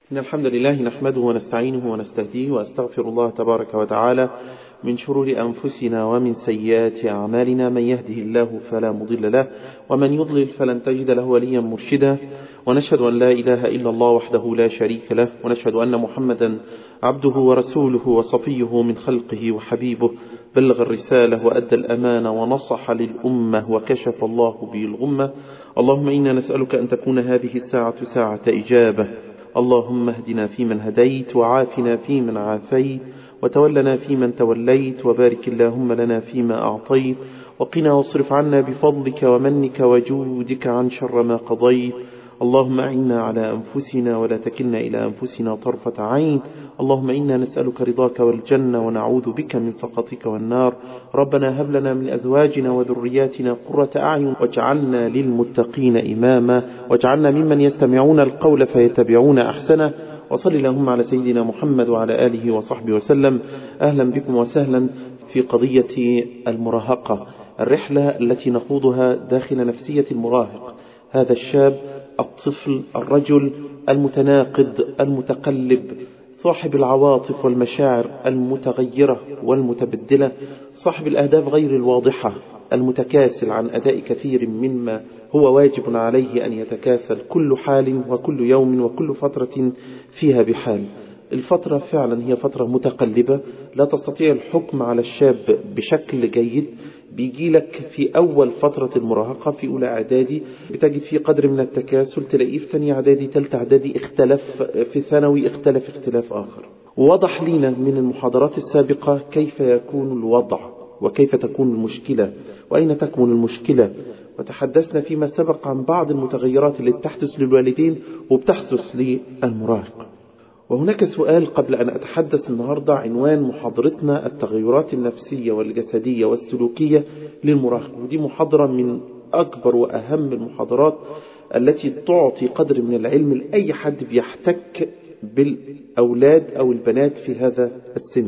إن الحمد لله نحمده ونستعينه ونستهديه وأستغفر الله تبارك وتعالى من شرور أنفسنا ومن سيئات أعمالنا من يهده الله فلا مضل له ومن يضلل فلن تجد له وليا مرشدا ونشهد أن لا إله إلا الله وحده لا شريك له ونشهد أن محمدا عبده ورسوله وصفيه من خلقه وحبيبه بلغ الرسالة وأدى الأمانة ونصح للأمة وكشف الله به الغمة اللهم إنا نسألك أن تكون هذه الساعة ساعة إجابة اللهم اهدنا فيمن هديت وعافنا فيمن عافيت وتولنا فيمن توليت وبارك اللهم لنا فيما أعطيت وقنا واصرف عنا بفضلك ومنك وجودك عن شر ما قضيت اللهم أعنا على أنفسنا ولا تكلنا إلى أنفسنا طرفة عين اللهم إنا نسألك رضاك والجنة ونعوذ بك من سخطك والنار ربنا هب لنا من أزواجنا وذرياتنا قرة أعين واجعلنا للمتقين إماما واجعلنا ممن يستمعون القول فيتبعون أحسنه وصل اللهم على سيدنا محمد وعلى آله وصحبه وسلم أهلا بكم وسهلا في قضية المراهقة الرحلة التي نخوضها داخل نفسية المراهق هذا الشاب الطفل الرجل المتناقض المتقلب صاحب العواطف والمشاعر المتغيرة والمتبدلة صاحب الأهداف غير الواضحة المتكاسل عن أداء كثير مما هو واجب عليه أن يتكاسل كل حال وكل يوم وكل فترة فيها بحال الفترة فعلا هي فترة متقلبة لا تستطيع الحكم على الشاب بشكل جيد بيجي لك في أول فترة المراهقة في أولى إعدادي بتجد فيه قدر من التكاسل تلاقيه في ثانية إعدادي ثالثة إعدادي اختلف في ثانوي اختلف اختلاف آخر وضح لنا من المحاضرات السابقة كيف يكون الوضع وكيف تكون المشكلة وأين تكمن المشكلة وتحدثنا فيما سبق عن بعض المتغيرات التي تحدث للوالدين وبتحدث للمراهق وهناك سؤال قبل أن أتحدث النهاردة عنوان محاضرتنا التغيرات النفسية والجسدية والسلوكية للمراهق ودي محاضرة من أكبر وأهم المحاضرات التي تعطي قدر من العلم لأي حد بيحتك بالأولاد أو البنات في هذا السن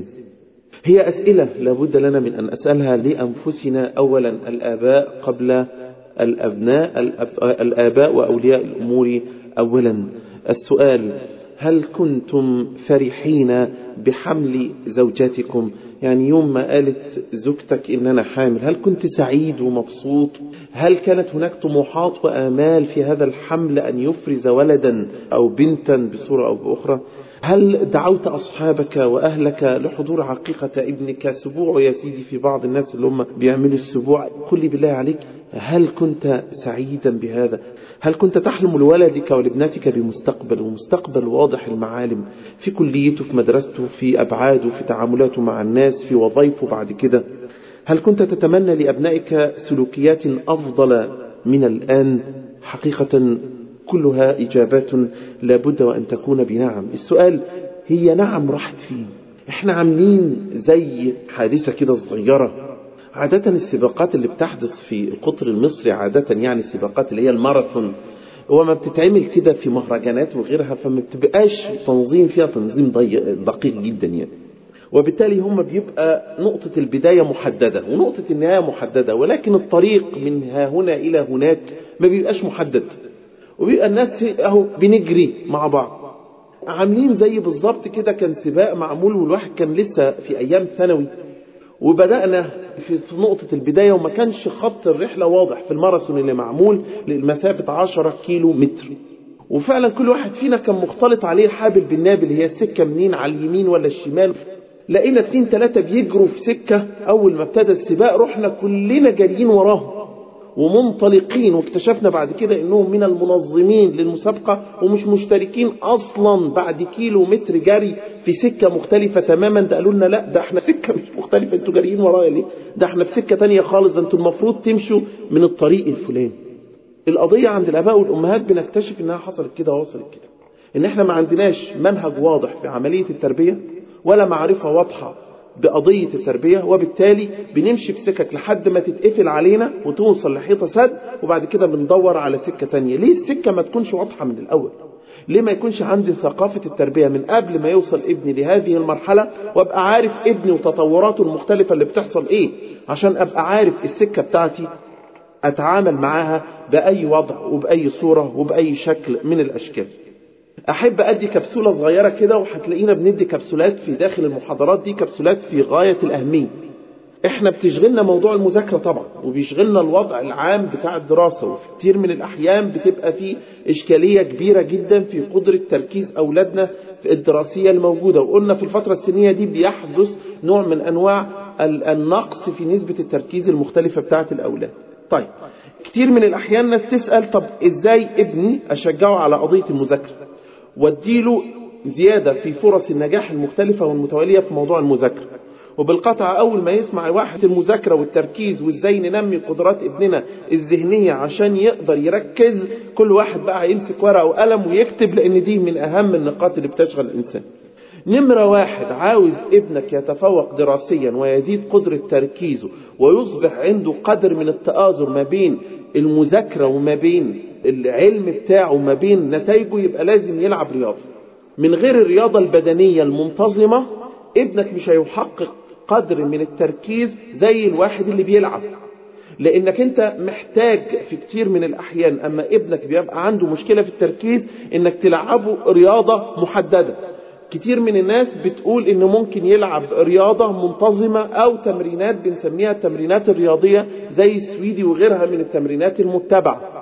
هي أسئلة لابد لنا من أن أسألها لأنفسنا أولا الآباء قبل الأبناء الآباء وأولياء الأمور أولا السؤال هل كنتم فرحين بحمل زوجاتكم يعني يوم ما قالت زوجتك إن أنا حامل هل كنت سعيد ومبسوط هل كانت هناك طموحات وآمال في هذا الحمل أن يفرز ولدا أو بنتا بصورة أو بأخرى هل دعوت أصحابك وأهلك لحضور عقيقة ابنك سبوع يا سيدي في بعض الناس اللي هم بيعملوا السبوع قل لي بالله عليك هل كنت سعيدا بهذا هل كنت تحلم لولدك ولابنتك بمستقبل ومستقبل واضح المعالم في كليته في مدرسته في أبعاده في تعاملاته مع الناس في وظائفه بعد كده هل كنت تتمنى لأبنائك سلوكيات أفضل من الآن حقيقة كلها إجابات لابد وأن تكون بنعم السؤال هي نعم راحت فين احنا عاملين زي حادثة كده صغيرة عادة السباقات اللي بتحدث في القطر المصري عادة يعني السباقات اللي هي الماراثون هو ما بتتعمل كده في مهرجانات وغيرها فما بتبقاش تنظيم فيها تنظيم دقيق جدا يعني وبالتالي هم بيبقى نقطة البداية محددة ونقطة النهاية محددة ولكن الطريق من ها هنا إلى هناك ما بيبقاش محدد وبيبقى الناس اهو بنجري مع بعض عاملين زي بالظبط كده كان سباق معمول والواحد كان لسه في ايام ثانوي وبدأنا في نقطة البداية وما كانش خط الرحلة واضح في الماراثون اللي معمول لمسافة 10 كيلو متر وفعلا كل واحد فينا كان مختلط عليه الحابل بالنابل هي السكة منين على اليمين ولا الشمال لقينا اتنين تلاتة بيجروا في سكة أول ما ابتدى السباق رحنا كلنا جاريين وراهم ومنطلقين واكتشفنا بعد كده انهم من المنظمين للمسابقة ومش مشتركين اصلا بعد كيلو متر جري في سكة مختلفة تماما ده قالوا لنا لا ده احنا في سكة مش مختلفة انتوا جاريين ورايا ليه ده احنا في سكة تانية خالص ده انتوا المفروض تمشوا من الطريق الفلاني القضية عند الاباء والامهات بنكتشف انها حصلت كده وصلت كده ان احنا ما عندناش منهج واضح في عملية التربية ولا معرفة واضحة بقضية التربية وبالتالي بنمشي في سكك لحد ما تتقفل علينا وتوصل لحيطة سد وبعد كده بندور على سكة تانية ليه السكة ما تكونش واضحة من الأول ليه ما يكونش عندي ثقافة التربية من قبل ما يوصل ابني لهذه المرحلة وابقى عارف ابني وتطوراته المختلفة اللي بتحصل ايه عشان ابقى عارف السكة بتاعتي اتعامل معاها بأي وضع وبأي صورة وبأي شكل من الأشكال احب ادي كبسولة صغيرة كده وهتلاقينا بندي كبسولات في داخل المحاضرات دي كبسولات في غاية الاهمية احنا بتشغلنا موضوع المذاكرة طبعا وبيشغلنا الوضع العام بتاع الدراسة وفي كتير من الاحيان بتبقى في اشكالية كبيرة جدا في قدرة تركيز اولادنا في الدراسية الموجودة وقلنا في الفترة السنية دي بيحدث نوع من انواع النقص في نسبة التركيز المختلفة بتاعة الاولاد طيب كتير من الاحيان ناس تسأل طب ازاي ابني اشجعه على قضية المذاكرة واديله زيادة في فرص النجاح المختلفة والمتوالية في موضوع المذاكرة وبالقطع أول ما يسمع واحد المذاكرة والتركيز وإزاي ننمي قدرات ابننا الذهنية عشان يقدر يركز كل واحد بقى هيمسك ورقة وقلم ويكتب لأن دي من أهم النقاط اللي بتشغل الإنسان نمرة واحد عاوز ابنك يتفوق دراسيا ويزيد قدرة تركيزه ويصبح عنده قدر من التآزر ما بين المذاكرة وما بين العلم بتاعه وما بين نتائجه يبقى لازم يلعب رياضة من غير الرياضة البدنية المنتظمة ابنك مش هيحقق قدر من التركيز زي الواحد اللي بيلعب لانك انت محتاج في كتير من الاحيان اما ابنك بيبقى عنده مشكلة في التركيز انك تلعبه رياضة محددة كتير من الناس بتقول انه ممكن يلعب رياضة منتظمة او تمرينات بنسميها التمرينات الرياضية زي السويدي وغيرها من التمرينات المتبعة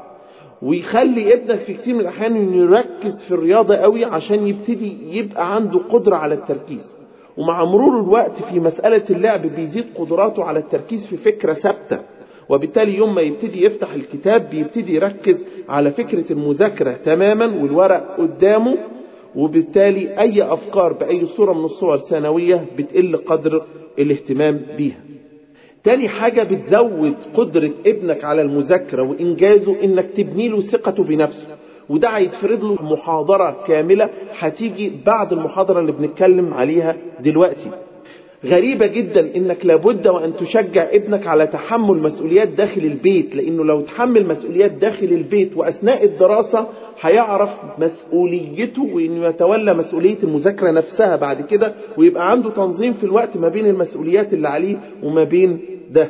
ويخلي ابنك في كتير من الاحيان انه يركز في الرياضة قوي عشان يبتدي يبقى عنده قدرة على التركيز ومع مرور الوقت في مسألة اللعب بيزيد قدراته على التركيز في فكرة ثابتة وبالتالي يوم ما يبتدي يفتح الكتاب بيبتدي يركز على فكرة المذاكرة تماما والورق قدامه وبالتالي أي أفكار بأي صورة من الصور ثانوية بتقل قدر الاهتمام بيها تاني حاجة بتزود قدرة ابنك على المذاكرة وإنجازه إنك تبني له ثقته بنفسه وده هيتفرض له محاضرة كاملة هتيجي بعد المحاضرة اللي بنتكلم عليها دلوقتي غريبة جدا انك لابد وان تشجع ابنك على تحمل مسؤوليات داخل البيت لانه لو تحمل مسؤوليات داخل البيت واثناء الدراسة هيعرف مسؤوليته وانه يتولى مسؤولية المذاكرة نفسها بعد كده ويبقى عنده تنظيم في الوقت ما بين المسؤوليات اللي عليه وما بين ده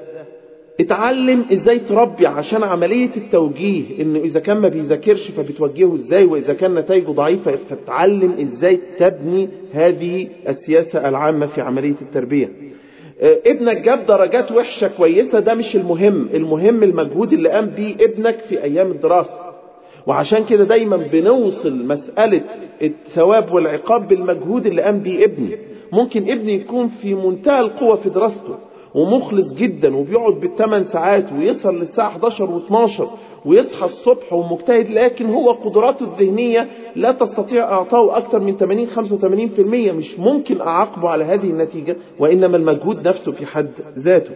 اتعلم ازاي تربي عشان عملية التوجيه انه اذا كان ما بيذاكرش فبتوجهه ازاي واذا كان نتائجه ضعيفة فتعلم ازاي تبني هذه السياسة العامة في عملية التربية ابنك جاب درجات وحشة كويسة ده مش المهم المهم المجهود اللي قام بيه ابنك في ايام الدراسة وعشان كده دايما بنوصل مسألة الثواب والعقاب بالمجهود اللي قام بيه ابني ممكن ابني يكون في منتهى القوة في دراسته ومخلص جدا وبيقعد بالثمان ساعات ويسهر للساعة 11 و12 ويصحى الصبح ومجتهد لكن هو قدراته الذهنية لا تستطيع اعطائه اكثر من 80 85% مش ممكن اعاقبه على هذه النتيجة وانما المجهود نفسه في حد ذاته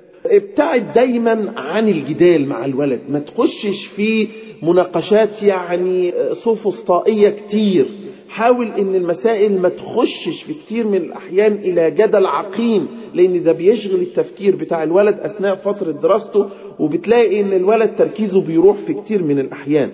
ابتعد دايما عن الجدال مع الولد ما تخشش في مناقشات يعني سوفسطائية كتير حاول ان المسائل ما تخشش في كتير من الاحيان الى جدل عقيم لان ده بيشغل التفكير بتاع الولد اثناء فترة دراسته وبتلاقي ان الولد تركيزه بيروح في كتير من الاحيان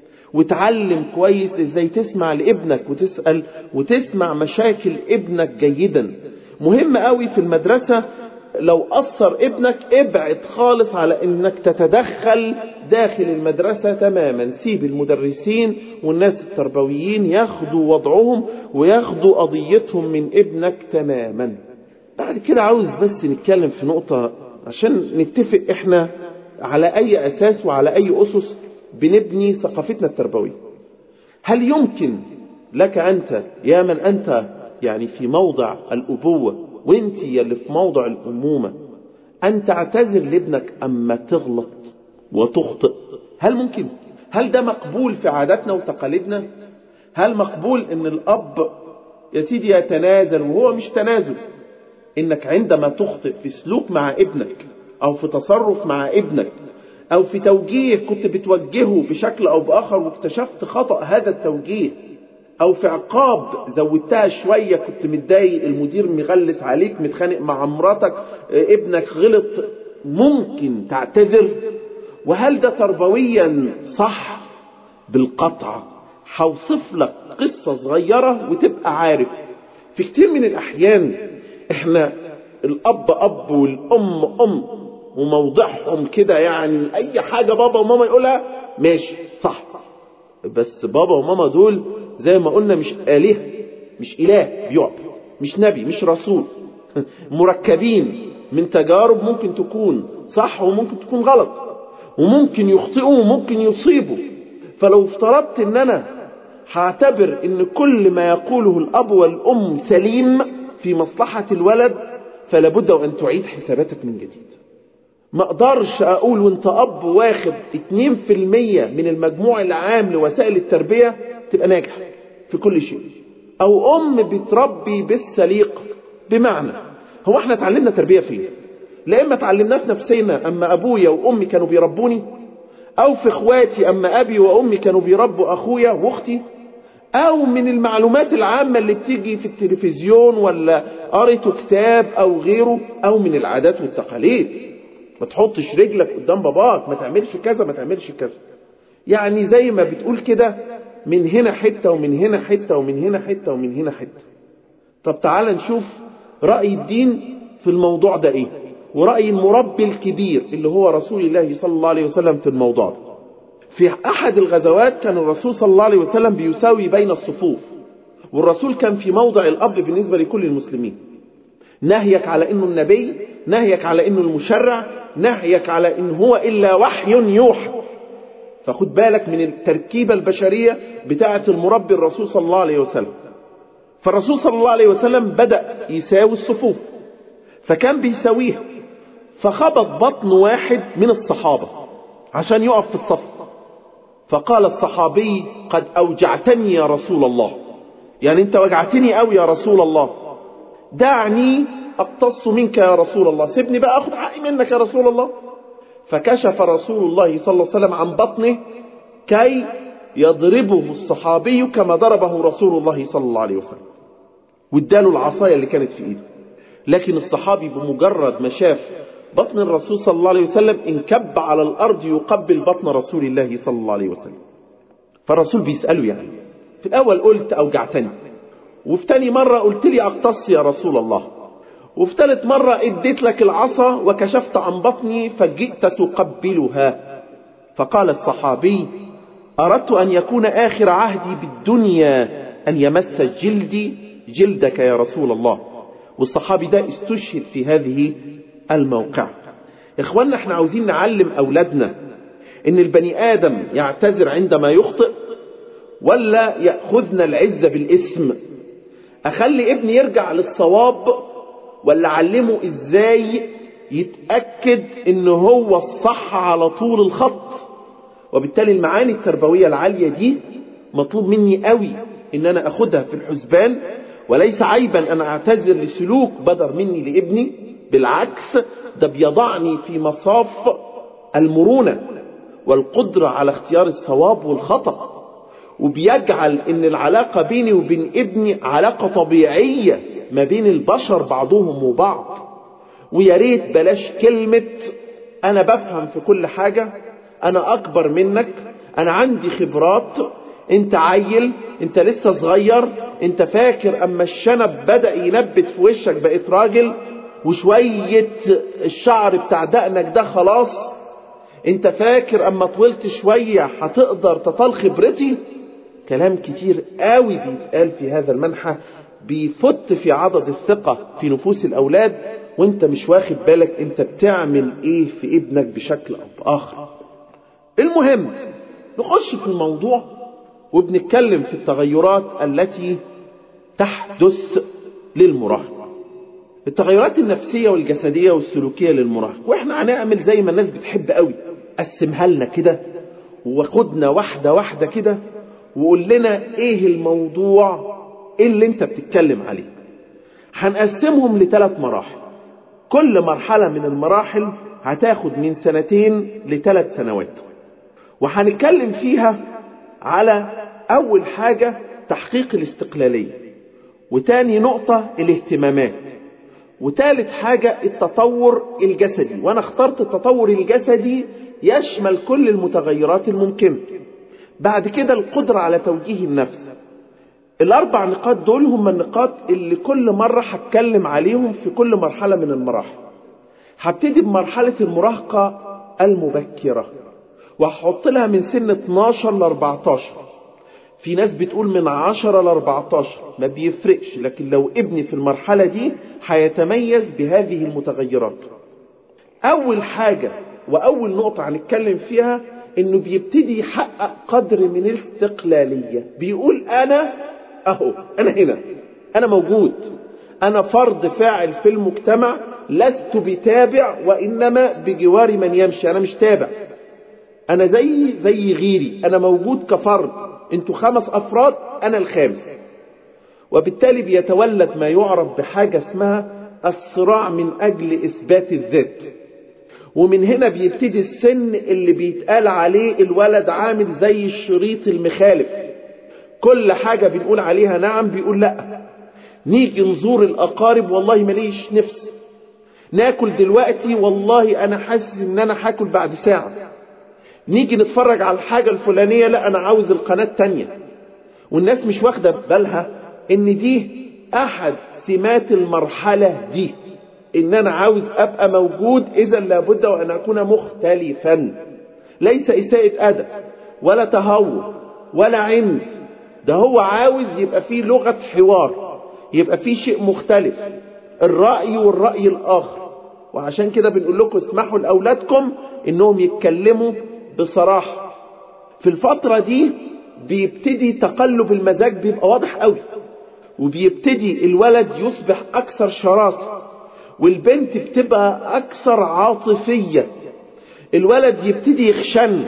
وتعلم كويس ازاي تسمع لابنك وتسأل وتسمع مشاكل ابنك جيدا مهم قوي في المدرسة لو أثر ابنك ابعد خالص على انك تتدخل داخل المدرسة تماما سيب المدرسين والناس التربويين ياخدوا وضعهم وياخدوا قضيتهم من ابنك تماما بعد كده عاوز بس نتكلم في نقطة عشان نتفق احنا على اي اساس وعلى اي اسس بنبني ثقافتنا التربوية هل يمكن لك انت يا من انت يعني في موضع الابوة وانت يلي في موضع الأمومة أن تعتذر لابنك أما تغلط وتخطئ هل ممكن؟ هل ده مقبول في عاداتنا وتقاليدنا؟ هل مقبول أن الأب يا سيدي يتنازل وهو مش تنازل إنك عندما تخطئ في سلوك مع ابنك أو في تصرف مع ابنك أو في توجيه كنت بتوجهه بشكل أو بآخر واكتشفت خطأ هذا التوجيه او في عقاب زودتها شوية كنت متضايق المدير مغلس عليك متخانق مع مراتك ابنك غلط ممكن تعتذر وهل ده تربويا صح بالقطع هوصف لك قصة صغيرة وتبقى عارف في كتير من الاحيان احنا الاب اب والام ام وموضعهم كده يعني اي حاجة بابا وماما يقولها ماشي صح بس بابا وماما دول زي ما قلنا مش آلهة مش إله بيعبد مش نبي مش رسول مركبين من تجارب ممكن تكون صح وممكن تكون غلط وممكن يخطئوا وممكن يصيبوا فلو افترضت ان انا هعتبر ان كل ما يقوله الاب والام سليم في مصلحة الولد فلا بد وان تعيد حساباتك من جديد ما اقدرش اقول وانت اب واخد 2% من المجموع العام لوسائل التربية تبقى ناجح في كل شيء او ام بتربي بالسليقة بمعنى هو احنا اتعلمنا تربية فين لا اما اتعلمناه في نفسنا اما ابويا وامي كانوا بيربوني او في اخواتي اما ابي وامي كانوا بيربوا اخويا واختي او من المعلومات العامة اللي بتيجي في التلفزيون ولا قريته كتاب او غيره او من العادات والتقاليد ما تحطش رجلك قدام باباك ما تعملش كذا ما تعملش كذا يعني زي ما بتقول كده من هنا حتة ومن هنا حتة ومن هنا حتة ومن هنا حتة طب تعال نشوف رأي الدين في الموضوع ده ايه ورأي المربي الكبير اللي هو رسول الله صلى الله عليه وسلم في الموضوع ده في أحد الغزوات كان الرسول صلى الله عليه وسلم بيساوي بين الصفوف والرسول كان في موضع الأب بالنسبة لكل المسلمين نهيك على أنه النبي نهيك على أنه المشرع نهيك على أنه هو إلا وحي يوحى فخد بالك من التركيبة البشرية بتاعة المربي الرسول صلى الله عليه وسلم فالرسول صلى الله عليه وسلم بدأ يساوي الصفوف فكان بيساويها فخبط بطن واحد من الصحابة عشان يقف في الصف فقال الصحابي قد أوجعتني يا رسول الله يعني انت وجعتني قوي يا رسول الله دعني أقتص منك يا رسول الله سيبني بقى أخذ حقي منك يا رسول الله فكشف رسول الله صلى الله عليه وسلم عن بطنه كي يضربه الصحابي كما ضربه رسول الله صلى الله عليه وسلم واداله العصاية اللي كانت في ايده لكن الصحابي بمجرد ما شاف بطن الرسول صلى الله عليه وسلم انكب على الأرض يقبل بطن رسول الله صلى الله عليه وسلم فالرسول بيسأله يعني في الأول قلت أوجعتني وفي تاني مرة قلت لي أقتص يا رسول الله وفي ثالث مرة اديت لك العصا وكشفت عن بطني فجئت تقبلها فقال الصحابي أردت أن يكون آخر عهدي بالدنيا أن يمس جلدي جلدك يا رسول الله والصحابي ده استشهد في هذه الموقع إخواننا احنا عاوزين نعلم أولادنا إن البني آدم يعتذر عندما يخطئ ولا يأخذنا العزة بالاسم أخلي ابني يرجع للصواب ولا أعلمه إزاي يتأكد إن هو الصح على طول الخط وبالتالي المعاني التربوية العالية دي مطلوب مني قوي إن أنا أخدها في الحسبان وليس عيبا أن أعتذر لسلوك بدر مني لابني بالعكس ده بيضعني في مصاف المرونة والقدرة على اختيار الصواب والخطأ وبيجعل ان العلاقة بيني وبين ابني علاقة طبيعية ما بين البشر بعضهم وبعض ويا ريت بلاش كلمة انا بفهم في كل حاجة انا اكبر منك انا عندي خبرات انت عيل انت لسه صغير انت فاكر اما الشنب بدأ ينبت في وشك بقيت راجل وشوية الشعر بتاع دقنك ده خلاص انت فاكر اما طولت شوية هتقدر تطال خبرتي كلام كتير قوي بيتقال في هذا المنحى بيفت في عضد الثقة في نفوس الأولاد وانت مش واخد بالك انت بتعمل ايه في ابنك بشكل أو بآخر المهم نخش في الموضوع وبنتكلم في التغيرات التي تحدث للمراهق التغيرات النفسية والجسدية والسلوكية للمراهق واحنا هنعمل زي ما الناس بتحب قوي قسمها لنا كده وخدنا واحدة واحدة كده وقول لنا ايه الموضوع اللي انت بتتكلم عليه هنقسمهم لثلاث مراحل كل مرحلة من المراحل هتاخد من سنتين لثلاث سنوات وهنتكلم فيها على اول حاجة تحقيق الاستقلالية وتاني نقطة الاهتمامات وتالت حاجة التطور الجسدي وانا اخترت التطور الجسدي يشمل كل المتغيرات الممكنة بعد كده القدرة على توجيه النفس الاربع نقاط دول هم النقاط اللي كل مرة هتكلم عليهم في كل مرحلة من المراحل هبتدي بمرحلة المراهقة المبكرة وهحط لها من سن 12 ل 14 في ناس بتقول من 10 ل 14 ما بيفرقش لكن لو ابني في المرحلة دي هيتميز بهذه المتغيرات أول حاجة وأول نقطة هنتكلم فيها إنه بيبتدي يحقق قدر من الاستقلالية بيقول أنا أهو أنا هنا أنا موجود أنا فرد فاعل في المجتمع لست بتابع وإنما بجوار من يمشي أنا مش تابع أنا زي زي غيري أنا موجود كفرد أنتوا خمس أفراد أنا الخامس وبالتالي بيتولد ما يعرف بحاجة اسمها الصراع من أجل إثبات الذات ومن هنا بيبتدي السن اللي بيتقال عليه الولد عامل زي الشريط المخالف كل حاجة بنقول عليها نعم بيقول لا نيجي نزور الأقارب والله ماليش نفس ناكل دلوقتي والله أنا حاسس إن أنا هاكل بعد ساعة نيجي نتفرج على الحاجة الفلانية لا أنا عاوز القناة التانية والناس مش واخدة بالها إن دي أحد سمات المرحلة دي إن أنا عاوز أبقى موجود إذا لابد وأن أكون مختلفا ليس إساءة أدب ولا تهور ولا عند ده هو عاوز يبقى فيه لغة حوار يبقى فيه شيء مختلف الرأي والرأي الآخر وعشان كده بنقول لكم اسمحوا لأولادكم إنهم يتكلموا بصراحة في الفترة دي بيبتدي تقلب المزاج بيبقى واضح قوي وبيبتدي الولد يصبح أكثر شراسة والبنت بتبقى أكثر عاطفية الولد يبتدي يخشن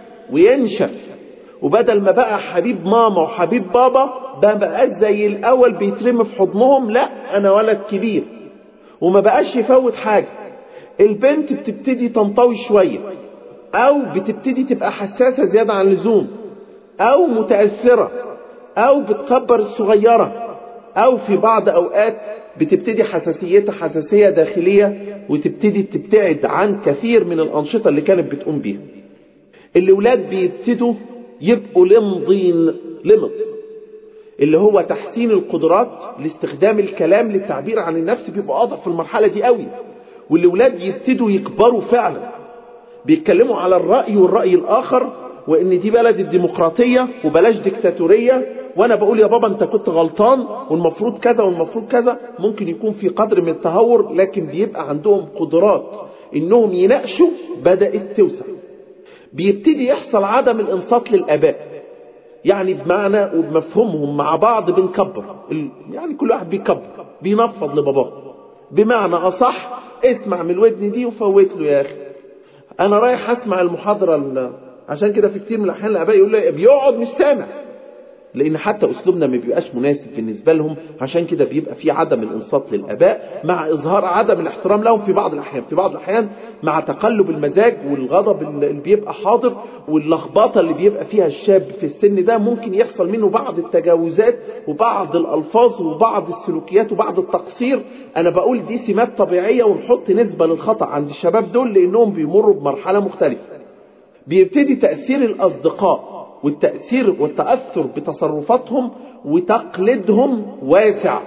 وينشف وبدل ما بقى حبيب ماما وحبيب بابا بقى بقى زي الأول بيترمي في حضنهم لا أنا ولد كبير وما بقاش يفوت حاجة البنت بتبتدي تنطوي شوية أو بتبتدي تبقى حساسة زيادة عن اللزوم أو متأثرة أو بتكبر الصغيرة أو في بعض أوقات بتبتدي حساسيتها حساسية داخلية وتبتدي تبتعد عن كثير من الأنشطة اللي كانت بتقوم بيها الأولاد بيبتدوا يبقوا لمضين لمض اللي هو تحسين القدرات لاستخدام الكلام للتعبير عن النفس بيبقى واضح في المرحلة دي قوي والأولاد يبتدوا يكبروا فعلا بيتكلموا على الرأي والرأي الآخر وإن دي بلد الديمقراطية وبلاش ديكتاتورية وأنا بقول يا بابا أنت كنت غلطان والمفروض كذا والمفروض كذا ممكن يكون في قدر من التهور لكن بيبقى عندهم قدرات إنهم يناقشوا بدأت توسع بيبتدي يحصل عدم الانصات للآباء يعني بمعنى وبمفهومهم مع بعض بنكبر يعني كل واحد بيكبر بينفض لباباه بمعنى أصح اسمع من الودن دي وفوت له يا أخي أنا رايح أسمع المحاضرة عشان كده في كتير من الأحيان الآباء يقول لي بيقعد مش سامع لأن حتى أسلوبنا ما بيبقاش مناسب بالنسبة لهم عشان كده بيبقى في عدم الإنصات للآباء مع إظهار عدم الاحترام لهم في بعض الأحيان في بعض الأحيان مع تقلب المزاج والغضب اللي بيبقى حاضر واللخبطة اللي بيبقى فيها الشاب في السن ده ممكن يحصل منه بعض التجاوزات وبعض الألفاظ وبعض السلوكيات وبعض التقصير أنا بقول دي سمات طبيعية ونحط نسبة للخطأ عند الشباب دول لأنهم بيمروا بمرحلة مختلفة بيبتدي تأثير الأصدقاء والتأثير والتأثر بتصرفاتهم وتقليدهم واسع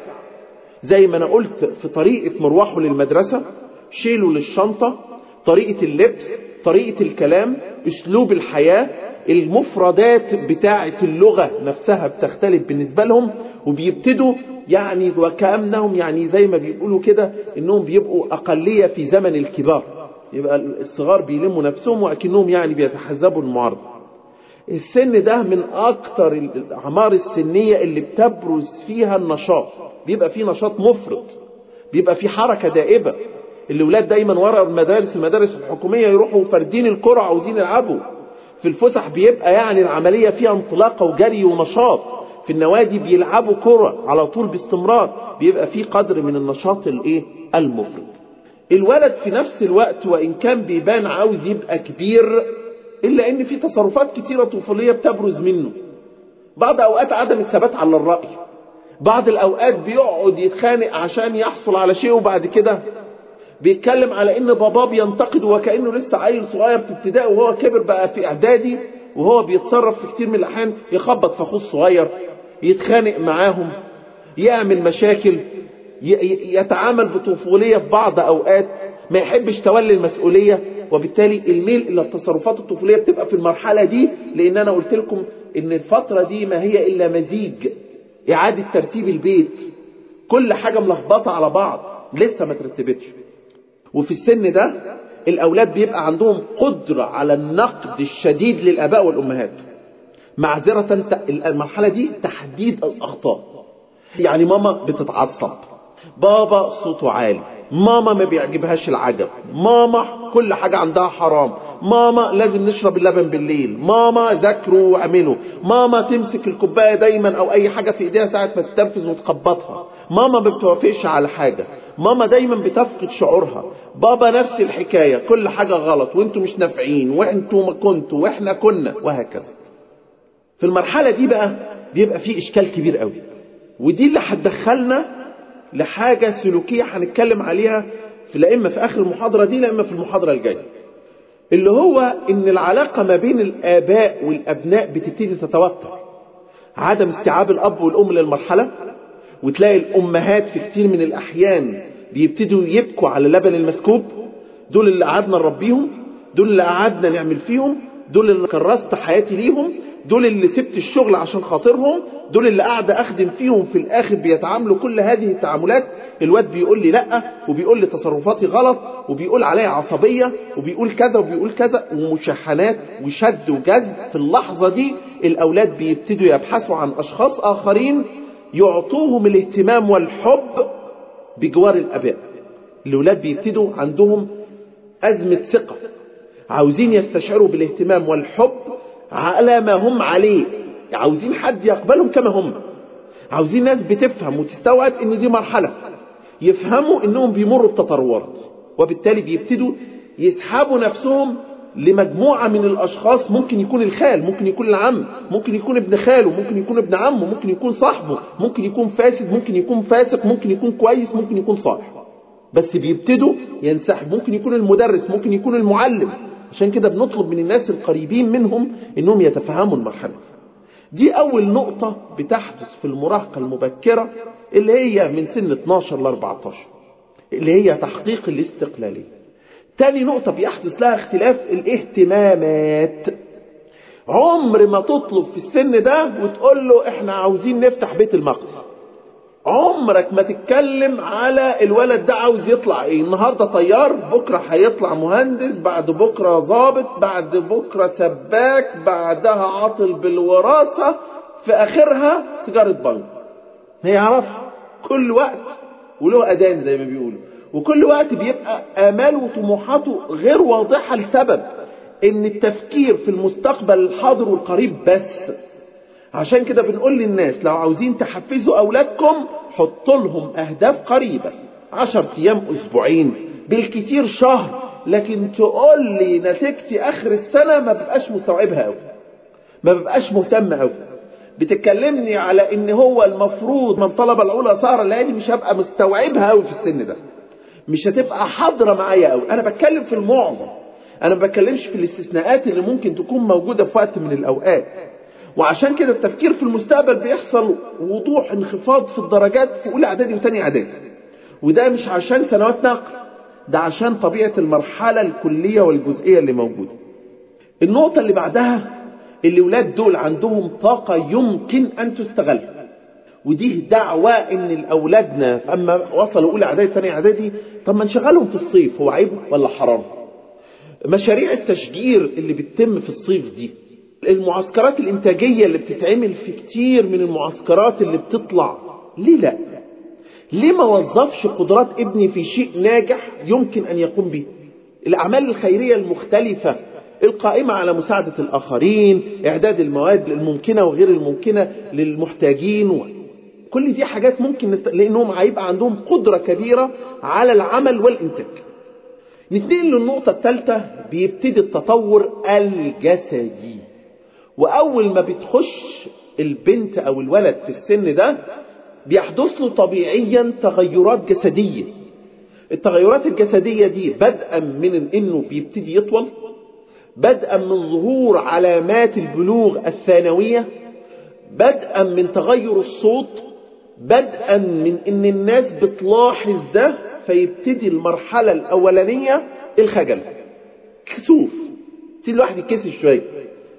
زي ما أنا قلت في طريقة مروحه للمدرسة شيله للشنطة طريقة اللبس طريقة الكلام أسلوب الحياة المفردات بتاعة اللغة نفسها بتختلف بالنسبة لهم وبيبتدوا يعني وكأنهم يعني زي ما بيقولوا كده إنهم بيبقوا أقلية في زمن الكبار يبقى الصغار بيلموا نفسهم وأكنهم يعني بيتحزبوا المعارضة السن ده من أكتر الأعمار السنية اللي بتبرز فيها النشاط بيبقى فيه نشاط مفرط بيبقى فيه حركة دائبة الأولاد دايما ورا المدارس المدارس الحكومية يروحوا فاردين الكرة عاوزين يلعبوا في الفسح بيبقى يعني العملية فيها انطلاقة وجري ونشاط في النوادي بيلعبوا كرة على طول باستمرار بيبقى فيه قدر من النشاط الايه المفرط الولد في نفس الوقت وإن كان بيبان عاوز يبقى كبير إلا إن في تصرفات كتيرة طفولية بتبرز منه بعض أوقات عدم الثبات على الرأي بعض الأوقات بيقعد يتخانق عشان يحصل على شيء وبعد كده بيتكلم على إن باباه بينتقد وكأنه لسه عيل صغير في ابتدائي وهو كبر بقى في إعدادي وهو بيتصرف في كتير من الأحيان يخبط في أخوه الصغير يتخانق معاهم يعمل مشاكل يتعامل بطفولية في بعض أوقات ما يحبش تولي المسؤولية وبالتالي الميل إلى التصرفات الطفولية بتبقى في المرحلة دي لأن أنا قلت لكم ان الفترة دي ما هي الا مزيج اعادة ترتيب البيت كل حاجة ملخبطة على بعض لسه ما ترتبتش وفي السن ده الاولاد بيبقى عندهم قدرة على النقد الشديد للاباء والامهات معذرة المرحلة دي تحديد الاخطاء يعني ماما بتتعصب بابا صوته عالي ماما ما بيعجبهاش العجب ماما كل حاجة عندها حرام ماما لازم نشرب اللبن بالليل ماما ذاكروا واعملوا ماما تمسك الكوباية دايما او اي حاجة في ايديها ساعة ما تتنفذ وتخبطها ماما ما بتوافقش على حاجة ماما دايما بتفقد شعورها بابا نفس الحكاية كل حاجة غلط وانتوا مش نافعين وانتوا ما كنتوا واحنا كنا وهكذا في المرحلة دي بقى بيبقى في اشكال كبير قوي ودي اللي هتدخلنا لحاجة سلوكية هنتكلم عليها في لا إما في آخر المحاضرة دي لا إما في المحاضرة الجاية اللي هو إن العلاقة ما بين الآباء والأبناء بتبتدي تتوتر عدم استيعاب الأب والأم للمرحلة وتلاقي الأمهات في كتير من الأحيان بيبتدوا يبكوا على اللبن المسكوب دول اللي قعدنا نربيهم دول اللي قعدنا نعمل فيهم دول اللي كرست حياتي ليهم دول اللي سبت الشغل عشان خاطرهم دول اللي قاعدة أخدم فيهم في الآخر بيتعاملوا كل هذه التعاملات الواد بيقول لي لأ وبيقول لي تصرفاتي غلط وبيقول عليا عصبية وبيقول كذا وبيقول كذا ومشحنات وشد وجذب في اللحظة دي الأولاد بيبتدوا يبحثوا عن أشخاص آخرين يعطوهم الاهتمام والحب بجوار الآباء الأولاد بيبتدوا عندهم أزمة ثقة عاوزين يستشعروا بالاهتمام والحب على ما هم عليه عاوزين حد يقبلهم كما هم عاوزين ناس بتفهم وتستوعب ان دي مرحلة يفهموا انهم بيمروا بتطورات وبالتالي بيبتدوا يسحبوا نفسهم لمجموعة من الأشخاص ممكن يكون الخال ممكن يكون العم ممكن يكون ابن خاله ممكن يكون ابن عمه ممكن يكون صاحبه ممكن يكون فاسد ممكن يكون فاسق ممكن يكون كويس ممكن يكون صالح بس بيبتدوا ينسحب ممكن يكون المدرس ممكن يكون المعلم عشان كده بنطلب من الناس القريبين منهم انهم يتفهموا المرحلة دي دي اول نقطة بتحدث في المراهقة المبكرة اللي هي من سن 12 ل 14 اللي هي تحقيق الاستقلالية تاني نقطة بيحدث لها اختلاف الاهتمامات عمر ما تطلب في السن ده وتقول له احنا عاوزين نفتح بيت المقدس عمرك ما تتكلم على الولد ده عاوز يطلع ايه النهارده طيار بكره هيطلع مهندس بعد بكره ضابط بعد بكره سباك بعدها عاطل بالوراثه في اخرها سيجاره بنك هيعرف كل وقت وله اذان زي ما بيقولوا وكل وقت بيبقى اماله وطموحاته غير واضحه لسبب ان التفكير في المستقبل الحاضر والقريب بس عشان كده بنقول للناس لو عاوزين تحفزوا أولادكم حطوا لهم أهداف قريبة عشر أيام أسبوعين بالكتير شهر لكن تقول لي نتيجتي آخر السنة ما ببقاش مستوعبها أوي ما ببقاش مهتم أوي بتكلمني على ان هو المفروض من طلب العلا سهرة الليالي مش هبقى مستوعبها قوي في السن ده مش هتبقى حاضرة معايا قوي انا بتكلم في المعظم انا ما بتكلمش في الاستثناءات اللي ممكن تكون موجودة في وقت من الاوقات وعشان كده التفكير في المستقبل بيحصل وضوح انخفاض في الدرجات في اولى اعدادي وثاني اعدادي وده مش عشان سنوات نقل ده عشان طبيعة المرحلة الكلية والجزئية اللي موجودة النقطة اللي بعدها الولاد دول عندهم طاقة يمكن أن تستغل ودي دعوة إن الأولادنا أما وصلوا أولى إعدادي ثانية إعدادي طب ما نشغلهم في الصيف هو عيب ولا حرام؟ مشاريع التشجير اللي بتتم في الصيف دي المعسكرات الإنتاجية اللي بتتعمل في كتير من المعسكرات اللي بتطلع ليه لا؟ ليه ما وظفش قدرات ابني في شيء ناجح يمكن أن يقوم به؟ الأعمال الخيرية المختلفة القائمة على مساعدة الآخرين إعداد المواد الممكنة وغير الممكنة للمحتاجين و... كل دي حاجات ممكن نست... لأنهم هيبقى عندهم قدرة كبيرة على العمل والإنتاج نتنقل للنقطة الثالثة بيبتدي التطور الجسدي وأول ما بتخش البنت أو الولد في السن ده بيحدث له طبيعيا تغيرات جسدية التغيرات الجسدية دي بدءا من انه بيبتدي يطول بدءا من ظهور علامات البلوغ الثانوية بدءا من تغير الصوت بدءا من ان الناس بتلاحظ ده فيبتدي المرحلة الاولانية الخجل كسوف تبتدي الواحد يتكسف شوية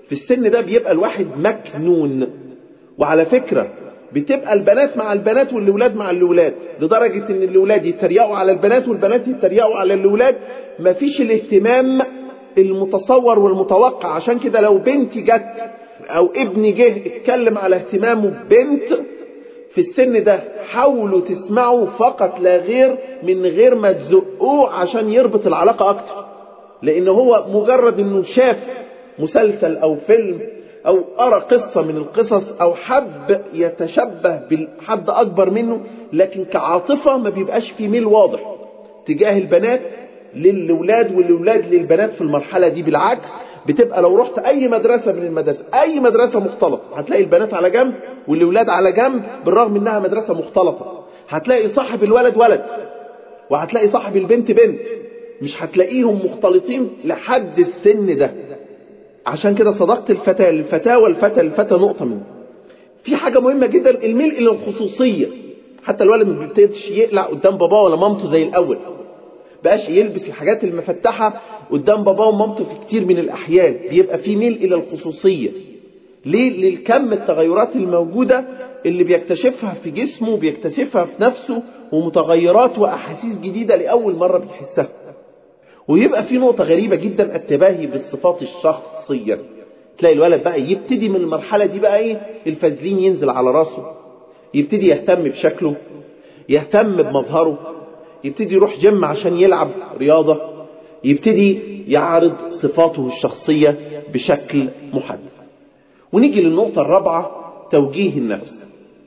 في السن ده بيبقى الواحد مكنون وعلى فكرة بتبقى البنات مع البنات والولاد مع الولاد لدرجة ان الولاد يتريقوا على البنات والبنات يتريقوا على الولاد مفيش الاهتمام المتصور والمتوقع عشان كده لو بنتي جت او ابني جه اتكلم على اهتمامه ببنت في السن ده حاولوا تسمعوا فقط لا غير من غير ما تزقوه عشان يربط العلاقة اكتر لان هو مجرد انه شاف مسلسل او فيلم او قرا قصة من القصص او حب يتشبه بحد اكبر منه لكن كعاطفة ما بيبقاش في ميل واضح تجاه البنات للولاد والولاد للبنات في المرحلة دي بالعكس بتبقى لو رحت اي مدرسة من المدارس اي مدرسة مختلطة هتلاقي البنات على جنب والولاد على جنب بالرغم انها مدرسة مختلطة هتلاقي صاحب الولد ولد وهتلاقي صاحب البنت بنت مش هتلاقيهم مختلطين لحد السن ده عشان كده صداقة الفتاة للفتاة والفتى للفتى نقطة منه في حاجة مهمة جدا الميل إلى الخصوصية حتى الولد ما بيبتديش يقلع قدام باباه ولا مامته زي الأول بقاش يلبس الحاجات المفتحة قدام باباه ومامته في كتير من الأحيان بيبقى في ميل إلى الخصوصية ليه؟ للكم التغيرات الموجودة اللي بيكتشفها في جسمه بيكتشفها في نفسه ومتغيرات وأحاسيس جديدة لأول مرة بيحسها ويبقى في نقطة غريبة جدا التباهي بالصفات الشخصية تلاقي الولد بقى يبتدي من المرحلة دي بقى ايه الفازلين ينزل على راسه يبتدي يهتم بشكله يهتم بمظهره يبتدي يروح جيم عشان يلعب رياضة يبتدي يعرض صفاته الشخصية بشكل محدد ونيجي للنقطة الرابعة توجيه النفس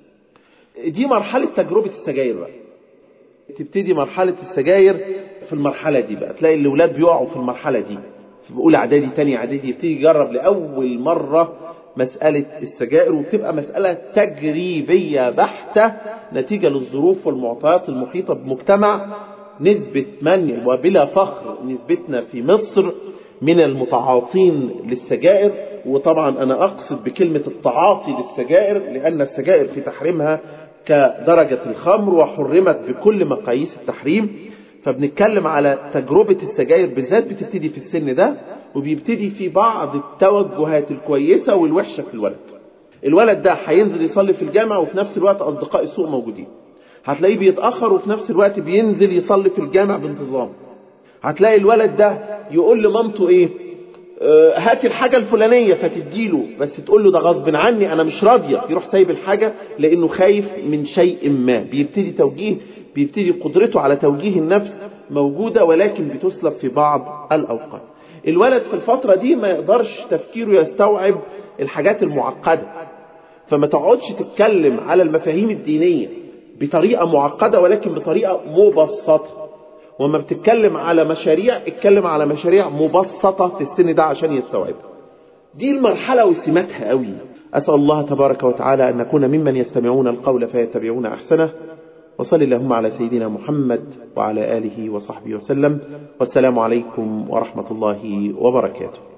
دي مرحلة تجربة السجاير بقى تبتدي مرحلة السجاير في المرحلة دي بقى تلاقي الأولاد بيقعوا في المرحلة دي في أولى إعدادي تاني إعدادي يبتدي يجرب لأول مرة مسألة السجائر وبتبقى مسألة تجريبية بحتة نتيجة للظروف والمعطيات المحيطة بمجتمع نسبة من وبلا فخر نسبتنا في مصر من المتعاطين للسجائر وطبعا أنا أقصد بكلمة التعاطي للسجائر لأن السجائر في تحريمها كدرجة الخمر وحرمت بكل مقاييس التحريم فبنتكلم على تجربة السجاير بالذات بتبتدي في السن ده وبيبتدي في بعض التوجهات الكويسة والوحشة في الولد الولد ده هينزل يصلي في الجامع وفي نفس الوقت أصدقاء السوق موجودين هتلاقيه بيتأخر وفي نفس الوقت بينزل يصلي في الجامع بانتظام هتلاقي الولد ده يقول لمامته ايه آه هاتي الحاجة الفلانية فتديله بس تقول له ده غصب عني انا مش راضية يروح سايب الحاجة لانه خايف من شيء ما بيبتدي توجيه بيبتدي قدرته على توجيه النفس موجودة ولكن بتسلب في بعض الأوقات الولد في الفترة دي ما يقدرش تفكيره يستوعب الحاجات المعقدة فما تقعدش تتكلم على المفاهيم الدينية بطريقة معقدة ولكن بطريقة مبسطة وما بتتكلم على مشاريع اتكلم على مشاريع مبسطة في السن ده عشان يستوعبها دي المرحلة وسماتها قوي أسأل الله تبارك وتعالى أن نكون ممن يستمعون القول فيتبعون أحسنه وصل اللهم على سيدنا محمد وعلى آله وصحبه وسلم والسلام عليكم ورحمة الله وبركاته